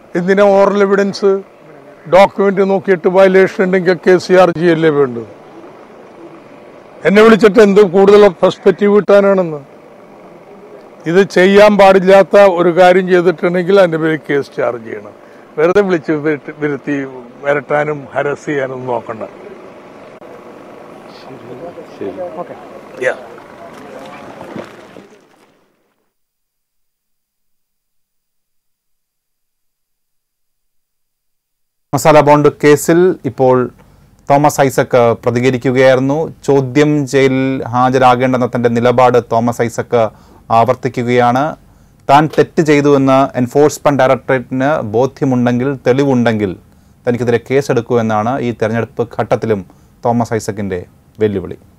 എന്തിനാ oral evidence document നോക്കിയിട്ട് violation ഉണ്ടെങ്കിൽ കെ സി ആർ ജി അല്ലേ വേണ്ടത് എന്നെ വിളിച്ചിട്ട് എന്ത് കൂടുതൽ പെർസ്പെക്റ്റീവ് കിട്ടാനാണെന്ന് ഇത് ചെയ്യാൻ പാടില്ലാത്ത ഒരു കാര്യം ചെയ്തിട്ടുണ്ടെങ്കിൽ അതിന്റെ പേര് കേസ് ചാർജ് ചെയ്യണം വെറുതെ വിളിച്ച് വിരട്ടി- വിരത്തി വരട്ടാനും ഹരസ് ചെയ്യാനും നോക്കണ്ട Yeah. മസാല ബോണ്ട് കേസിൽ ഇപ്പോൾ തോമസ് ഐസക്ക് പ്രതികരിക്കുകയായിരുന്നു ചോദ്യം ചെയ്യലിൽ ഹാജരാകേണ്ടെന്ന തന്റെ നിലപാട് തോമസ് ഐസക്ക് ആവർത്തിക്കുകയാണ് താൻ തെറ്റ് ചെയ്തുവെന്ന് എൻഫോഴ്സ്മെന്റ് ഡയറക്ടറേറ്റിന് ബോധ്യമുണ്ടെങ്കിൽ തെളിവുണ്ടെങ്കിൽ തനിക്കെതിരെ കേസെടുക്കൂ എന്നാണ് ഈ തെരഞ്ഞെടുപ്പ് ഘട്ടത്തിലും തോമസ് ഐസക്കിന്റെ വെല്ലുവിളി